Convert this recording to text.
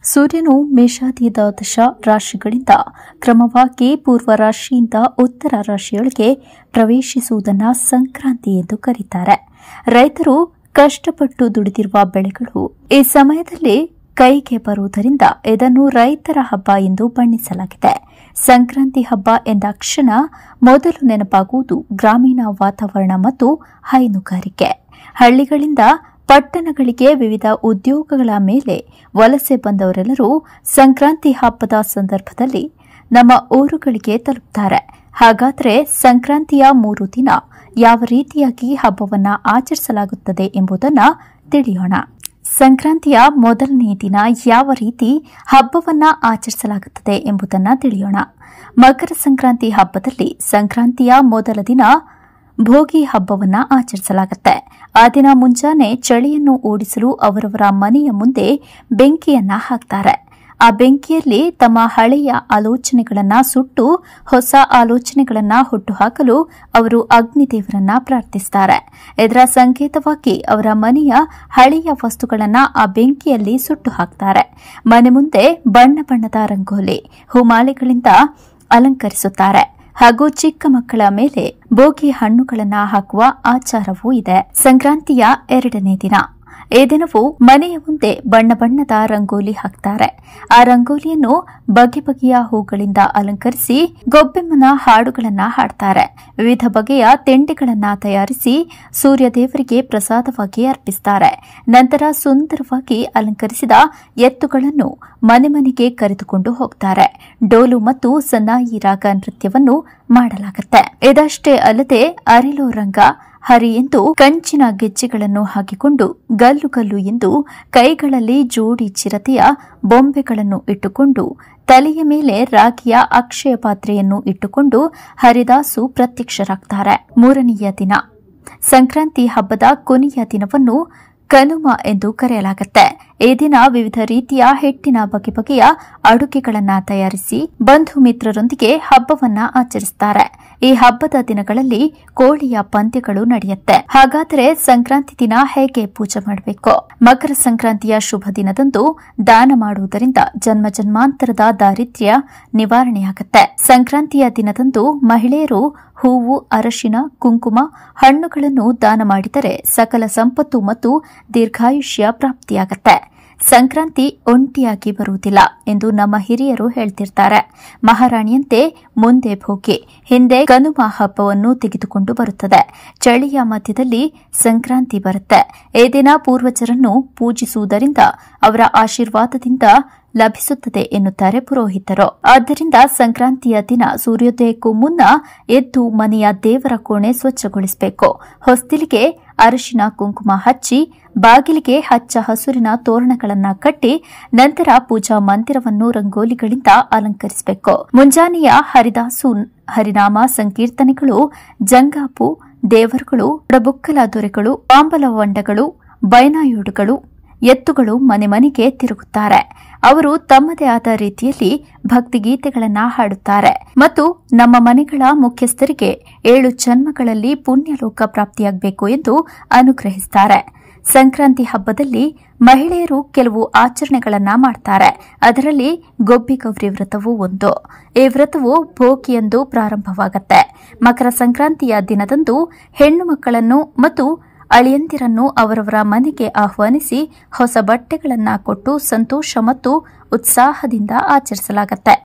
ಸೂರ್ಯನು ಮೇಷಾದಿ ದ್ವಾದಶ ರಾಶಿಗಳಿಂದ ಕ್ರಮವಾಗಿ ಪೂರ್ವ ರಾಶಿಯಿಂದ ಉತ್ತರ ರಾಶಿಯೊಳಗೆ ಪ್ರವೇಶಿಸುವುದನ್ನು ಸಂಕ್ರಾಂತಿ ಎಂದು ಕರೀತಾರೆ ರೈತರು ಕಷ್ಟಪಟ್ಟು ದುಡಿದಿರುವ ಬೆಳೆಗಳು ಈ ಸಮಯದಲ್ಲಿ ಕೈಗೆ ಬರುವುದರಿಂದ ಇದನ್ನು ರೈತರ ಹಬ್ಬ ಎಂದು ಬಣ್ಣಿಸಲಾಗಿದೆ ಸಂಕ್ರಾಂತಿ ಹಬ್ಬ ಎಂದಾಕ್ಷಣ ಮೊದಲು ನೆನಪಾಗುವುದು ಗ್ರಾಮೀಣ ವಾತಾವರಣ ಮತ್ತು ಹೈನುಗಾರಿಕೆ ಹಳ್ಳಿಗಳಿಂದ ಪಟ್ಟಣಗಳಿಗೆ ವಿವಿಧ ಉದ್ಯೋಗಗಳ ಮೇಲೆ ವಲಸೆ ಬಂದವರೆಲ್ಲರೂ ಸಂಕ್ರಾಂತಿ ಹಬ್ಬದ ಸಂದರ್ಭದಲ್ಲಿ ನಮ್ಮ ಊರುಗಳಿಗೆ ತಲುಪುತ್ತಾರೆ ಹಾಗಾದರೆ ಸಂಕ್ರಾಂತಿಯ ಮೂರು ದಿನ ಯಾವ ರೀತಿಯಾಗಿ ಹಬ್ಬವನ್ನ ಆಚರಿಸಲಾಗುತ್ತದೆ ಎಂಬುದನ್ನು ತಿಳಿಯೋಣ ಸಂಕ್ರಾಂತಿಯ ಮೊದಲನೇ ದಿನ ಯಾವ ರೀತಿ ಹಬ್ಬವನ್ನ ಆಚರಿಸಲಾಗುತ್ತದೆ ಎಂಬುದನ್ನ ತಿಳಿಯೋಣ ಮಕರ ಸಂಕ್ರಾಂತಿ ಹಬ್ಬದಲ್ಲಿ ಸಂಕ್ರಾಂತಿಯ ಮೊದಲ ದಿನ ಭೋಗಿ ಹಬ್ಬವನ್ನ ಆಚರಿಸಲಾಗುತ್ತೆ ಆ ದಿನ ಮುಂಜಾನೆ ಚಳಿಯನ್ನು ಓಡಿಸಲು ಅವರವರ ಮನೆಯ ಮುಂದೆ ಬೆಂಕಿಯನ್ನ ಹಾಕ್ತಾರೆ ಆ ಬೆಂಕಿಯಲ್ಲಿ ತಮ್ಮ ಹಳೆಯ ಆಲೋಚನೆಗಳನ್ನ ಸುಟ್ಟು ಹೊಸ ಆಲೋಚನೆಗಳನ್ನ ಹುಟ್ಟುಹಾಕಲು ಅವರು ಅಗ್ನಿದೇವರನ್ನ ಪ್ರಾರ್ಥಿಸುತ್ತಾರೆ ಇದರ ಸಂಕೇತವಾಗಿ ಅವರ ಮನೆಯ ಹಳೆಯ ವಸ್ತುಗಳನ್ನ ಆ ಬೆಂಕಿಯಲ್ಲಿ ಸುಟ್ಟು ಹಾಕ್ತಾರೆ ಮನೆ ಮುಂದೆ ಬಣ್ಣ ಬಣ್ಣದ ರಂಗೋಲಿ ಹೂಮಾಲೆಗಳಿಂದ ಅಲಂಕರಿಸುತ್ತಾರೆ ಹಾಗೂ ಚಿಕ್ಕ ಮಕ್ಕಳ ಮೇಲೆ ಬೋಗಿ ಹಣ್ಣುಗಳನ್ನ ಹಾಕುವ ಆಚಾರವೂ ಇದೆ ಸಂಕ್ರಾಂತಿಯ ಎರಡನೇ ದಿನ ಈ ದಿನವು ಮನೆಯ ಮುಂದೆ ಬಣ್ಣ ಬಣ್ಣದ ರಂಗೋಲಿ ಹಾಕ್ತಾರೆ ಆ ರಂಗೋಲಿಯನ್ನು ಬಗೆ ಬಗೆಯ ಹೂಗಳಿಂದ ಅಲಂಕರಿಸಿ ಗೊಬ್ಬೆಮ್ಮನ ಹಾಡುಗಳನ್ನ ಹಾಡ್ತಾರೆ ವಿವಿಧ ಬಗೆಯ ತಿಂಡಿಗಳನ್ನ ತಯಾರಿಸಿ ಸೂರ್ಯ ದೇವರಿಗೆ ಪ್ರಸಾದವಾಗಿ ಅರ್ಪಿಸುತ್ತಾರೆ ನಂತರ ಸುಂದರವಾಗಿ ಅಲಂಕರಿಸಿದ ಎತ್ತುಗಳನ್ನು ಮನೆ ಮನೆಗೆ ಕರೆದುಕೊಂಡು ಹೋಗ್ತಾರೆ ಡೋಲು ಮತ್ತು ಸನ್ನಾಯಿ ರಾಗ ನೃತ್ಯವನ್ನು ಮಾಡಲಾಗುತ್ತೆ ಇದಷ್ಟೇ ಅಲ್ಲದೆ ಅರಿಲೋ ರಂಗ ಹರಿ ಎಂದು ಕಂಚಿನ ಗೆಜ್ಜೆಗಳನ್ನು ಹಾಕಿಕೊಂಡು ಗಲ್ಲು ಗಲ್ಲು ಎಂದು ಕೈಗಳಲ್ಲಿ ಜೋಡಿ ಚಿರತೆಯ ಬೊಂಬೆಗಳನ್ನು ಇಟ್ಟುಕೊಂಡು ತಲೆಯ ಮೇಲೆ ರಾಗಿಯ ಅಕ್ಷಯ ಪಾತ್ರೆಯನ್ನು ಇಟ್ಟುಕೊಂಡು ಹರಿದಾಸು ಪ್ರತ್ಯಕ್ಷರಾಗ್ತಾರೆ ಮೂರನೆಯ ದಿನ ಸಂಕ್ರಾಂತಿ ಹಬ್ಬದ ಕೊನೆಯ ದಿನವನ್ನು ಕನುಮ ಎಂದು ಕರೆಯಲಾಗುತ್ತೆ ಈ ದಿನ ವಿವಿಧ ರೀತಿಯ ಹಿಟ್ಟಿನ ಬಗೆ ಬಗೆಯ ಅಡುಗೆಗಳನ್ನ ತಯಾರಿಸಿ ಬಂಧು ಮಿತ್ರರೊಂದಿಗೆ ಹಬ್ಬವನ್ನ ಆಚರಿಸುತ್ತಾರೆ ಈ ಹಬ್ಬದ ದಿನಗಳಲ್ಲಿ ಕೋಳಿಯ ಪಂದ್ಯಗಳು ನಡೆಯುತ್ತೆ ಹಾಗಾದರೆ ಸಂಕ್ರಾಂತಿ ದಿನ ಹೇಗೆ ಪೂಜೆ ಮಾಡಬೇಕು ಮಕರ ಸಂಕ್ರಾಂತಿಯ ಶುಭ ದಿನದಂದು ದಾನ ಮಾಡುವುದರಿಂದ ಜನ್ಮ ಜನ್ಮಾಂತರದ ದಾರಿದ್ರ್ಯ ನಿವಾರಣೆಯಾಗುತ್ತೆ ಸಂಕ್ರಾಂತಿಯ ದಿನದಂದು ಮಹಿಳೆಯರು ಹೂವು ಅರಶಿನ ಕುಂಕುಮ ಹಣ್ಣುಗಳನ್ನು ದಾನ ಮಾಡಿದರೆ ಸಕಲ ಸಂಪತ್ತು ಮತ್ತು ದೀರ್ಘಾಯುಷ್ಯ ಪ್ರಾಪ್ತಿಯಾಗತ್ತೆ ಸಂಕ್ರಾಂತಿ ಒಂಟಿಯಾಗಿ ಬರುವುದಿಲ್ಲ ಎಂದು ನಮ್ಮ ಹಿರಿಯರು ಹೇಳ್ತಿರ್ತಾರೆ ಮಹಾರಾಣಿಯಂತೆ ಮುಂದೆ ಭೋಗಿ ಹಿಂದೆ ಕನುಮ ಹಬ್ಬವನ್ನು ತೆಗೆದುಕೊಂಡು ಬರುತ್ತದೆ ಚಳಿಯ ಮಧ್ಯದಲ್ಲಿ ಸಂಕ್ರಾಂತಿ ಬರುತ್ತೆ ಈ ದಿನ ಪೂರ್ವಜರನ್ನು ಪೂಜಿಸುವುದರಿಂದ ಅವರ ಆಶೀರ್ವಾದದಿಂದ ಲಭಿಸುತ್ತದೆ ಎನ್ನುತ್ತಾರೆ ಪುರೋಹಿತರು ಆದ್ದರಿಂದ ಸಂಕ್ರಾಂತಿಯ ದಿನ ಸೂರ್ಯೋದಯಕ್ಕೂ ಮುನ್ನ ಎದ್ದು ಮನೆಯ ದೇವರ ಕೋಣೆ ಸ್ವಚ್ಛಗೊಳಿಸಬೇಕು ಹೊಸ್ತಿಲಿಗೆ ಅರಿಶಿನ ಕುಂಕುಮ ಹಚ್ಚಿ ಬಾಗಿಲಿಗೆ ಹಚ್ಚ ಹಸುರಿನ ತೋರಣಗಳನ್ನ ಕಟ್ಟಿ ನಂತರ ಪೂಜಾ ಮಂದಿರವನ್ನು ರಂಗೋಲಿಗಳಿಂದ ಅಲಂಕರಿಸಬೇಕು ಮುಂಜಾನೆಯ ಹರಿದಾಸು ಹರಿನಾಮ ಸಂಕೀರ್ತನೆಗಳು ಜಂಗಾಪು ದೇವರುಗಳು ಪ್ರಬುಕ್ಕಲ ದೊರೆಗಳು ಪಾಂಬಲವಂಡಗಳು ಬೈನಾಯುಡುಗಳು ಎತ್ತುಗಳು ಮನೆ ಮನೆಗೆ ತಿರುಗುತ್ತಾರೆ ಅವರು ತಮ್ಮದೇ ಆದ ರೀತಿಯಲ್ಲಿ ಭಕ್ತಿಗೀತೆಗಳನ್ನ ಹಾಡುತ್ತಾರೆ ಮತ್ತು ನಮ್ಮ ಮನೆಗಳ ಮುಖ್ಯಸ್ಥರಿಗೆ ಏಳು ಜನ್ಮಗಳಲ್ಲಿ ಪುಣ್ಯಲೋಕ ಪ್ರಾಪ್ತಿಯಾಗಬೇಕು ಎಂದು ಅನುಗ್ರಹಿಸುತ್ತಾರೆ ಸಂಕ್ರಾಂತಿ ಹಬ್ಬದಲ್ಲಿ ಮಹಿಳೆಯರು ಕೆಲವು ಆಚರಣೆಗಳನ್ನ ಮಾಡ್ತಾರೆ ಅದರಲ್ಲಿ ಗೊಬ್ಬಿ ಗೌರಿ ವ್ರತವು ಒಂದು ಈ ವ್ರತವು ಭೋಗಿಯಂದು ಪ್ರಾರಂಭವಾಗುತ್ತೆ ಮಕರ ಸಂಕ್ರಾಂತಿಯ ದಿನದಂದು ಹೆಣ್ಣು ಮಕ್ಕಳನ್ನು ಮತ್ತು ಅಳಿಯಂದಿರನ್ನು ಅವರವರ ಮನೆಗೆ ಆಹ್ವಾನಿಸಿ ಹೊಸ ಬಟ್ಟೆಗಳನ್ನ ಕೊಟ್ಟು ಸಂತೋಷ ಮತ್ತು ಉತ್ಸಾಹದಿಂದ ಆಚರಿಸಲಾಗುತ್ತೆ